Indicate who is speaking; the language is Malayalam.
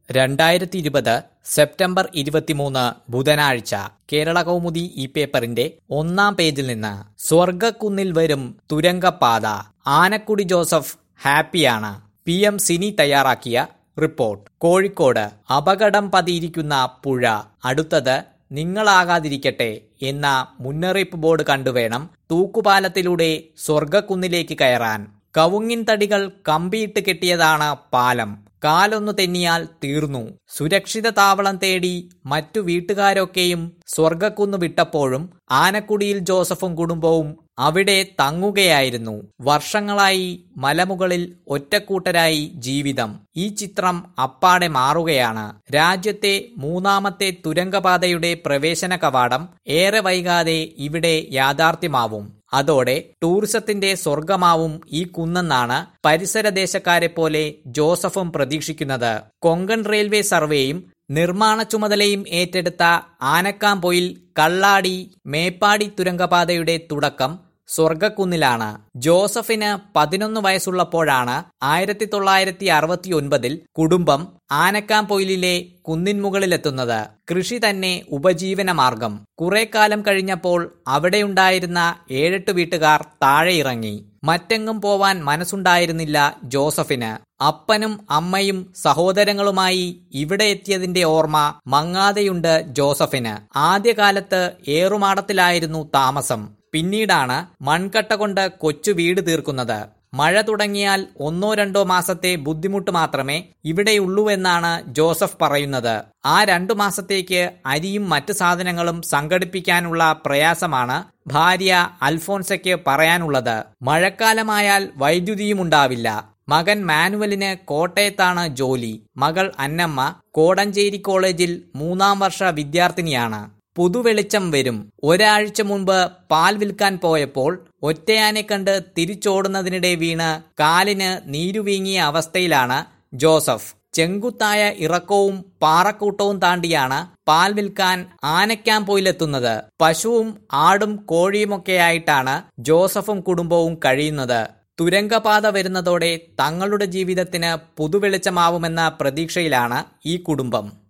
Speaker 1: രണ്ടായിരത്തി ഇരുപത് സെപ്റ്റംബർ ഇരുപത്തിമൂന്ന് ബുധനാഴ്ച കേരള കൗമുദി ഈ പേപ്പറിന്റെ ഒന്നാം പേജിൽ നിന്ന് സ്വർഗക്കുന്നിൽ വരും തുരങ്കപാത ആനക്കുടി ജോസഫ് ഹാപ്പിയാണ് പി എം സിനി തയ്യാറാക്കിയ റിപ്പോർട്ട് കോഴിക്കോട് അപകടം പതിയിരിക്കുന്ന പുഴ അടുത്തത് നിങ്ങളാകാതിരിക്കട്ടെ എന്ന മുന്നറിയിപ്പ് ബോർഡ് കണ്ടുവേണം തൂക്കുപാലത്തിലൂടെ സ്വർഗക്കുന്നിലേക്ക് കയറാൻ കവുങ്ങിൻ തടികൾ കമ്പിയിട്ട് കെട്ടിയതാണ് പാലം കാലൊന്നു തെന്നിയാൽ തീർന്നു സുരക്ഷിത താവളം തേടി മറ്റു വീട്ടുകാരൊക്കെയും സ്വർഗക്കുന്ന് വിട്ടപ്പോഴും ആനക്കുടിയിൽ ജോസഫും കുടുംബവും അവിടെ തങ്ങുകയായിരുന്നു വർഷങ്ങളായി മലമുകളിൽ ഒറ്റക്കൂട്ടരായി ജീവിതം ഈ ചിത്രം അപ്പാടെ മാറുകയാണ് രാജ്യത്തെ മൂന്നാമത്തെ തുരങ്കപാതയുടെ പ്രവേശന കവാടം ഏറെ വൈകാതെ ഇവിടെ യാഥാർത്ഥ്യമാവും അതോടെ ടൂറിസത്തിന്റെ സ്വർഗമാവും ഈ കുന്നെന്നാണ് പരിസരദേശക്കാരെ പോലെ ജോസഫും പ്രതീക്ഷിക്കുന്നത് കൊങ്കൺ റെയിൽവേ സർവേയും നിർമ്മാണ ചുമതലയും ഏറ്റെടുത്ത ആനക്കാംപൊയിൽ കള്ളാടി മേപ്പാടി തുരങ്കപാതയുടെ തുടക്കം സ്വർഗക്കുന്നിലാണ് ജോസഫിന് പതിനൊന്ന് വയസ്സുള്ളപ്പോഴാണ് ആയിരത്തി തൊള്ളായിരത്തി അറുപത്തി ഒൻപതിൽ കുടുംബം ആനക്കാംപൊയിലിലെ കുന്നിൻമുകളിലെത്തുന്നത് കൃഷി തന്നെ ഉപജീവന മാർഗം കുറെ കാലം കഴിഞ്ഞപ്പോൾ അവിടെയുണ്ടായിരുന്ന ഏഴെട്ട് വീട്ടുകാർ താഴെ ഇറങ്ങി മറ്റെങ്ങും പോവാൻ മനസ്സുണ്ടായിരുന്നില്ല ജോസഫിന് അപ്പനും അമ്മയും സഹോദരങ്ങളുമായി ഇവിടെ എത്തിയതിന്റെ ഓർമ്മ മങ്ങാതെയുണ്ട് ജോസഫിന് ആദ്യകാലത്ത് ഏറുമാടത്തിലായിരുന്നു താമസം പിന്നീടാണ് മൺകട്ട കൊണ്ട് കൊച്ചു വീട് തീർക്കുന്നത് മഴ തുടങ്ങിയാൽ ഒന്നോ രണ്ടോ മാസത്തെ ബുദ്ധിമുട്ട് മാത്രമേ ഇവിടെയുള്ളൂവെന്നാണ് ജോസഫ് പറയുന്നത് ആ രണ്ടു മാസത്തേക്ക് അരിയും മറ്റ് സാധനങ്ങളും സംഘടിപ്പിക്കാനുള്ള പ്രയാസമാണ് ഭാര്യ അൽഫോൻസയ്ക്ക് പറയാനുള്ളത് മഴക്കാലമായാൽ വൈദ്യുതിയും ഉണ്ടാവില്ല മകൻ മാനുവലിന് കോട്ടയത്താണ് ജോലി മകൾ അന്നമ്മ കോടഞ്ചേരി കോളേജിൽ മൂന്നാം വർഷ വിദ്യാർത്ഥിനിയാണ് പുതുവെളിച്ചം വരും ഒരാഴ്ച മുൻപ് പാൽ വിൽക്കാൻ പോയപ്പോൾ ഒറ്റയാനെ കണ്ട് തിരിച്ചോടുന്നതിനിടെ വീണ് കാലിന് നീരുവീങ്ങിയ അവസ്ഥയിലാണ് ജോസഫ് ചെങ്കുത്തായ ഇറക്കവും പാറക്കൂട്ടവും താണ്ടിയാണ് പാൽ വിൽക്കാൻ ആനക്കാംപോയിലെത്തുന്നത് പശുവും ആടും കോഴിയുമൊക്കെയായിട്ടാണ് ജോസഫും കുടുംബവും കഴിയുന്നത് തുരങ്കപാത വരുന്നതോടെ തങ്ങളുടെ ജീവിതത്തിന് പുതുവെളിച്ചമാവുമെന്ന പ്രതീക്ഷയിലാണ് ഈ കുടുംബം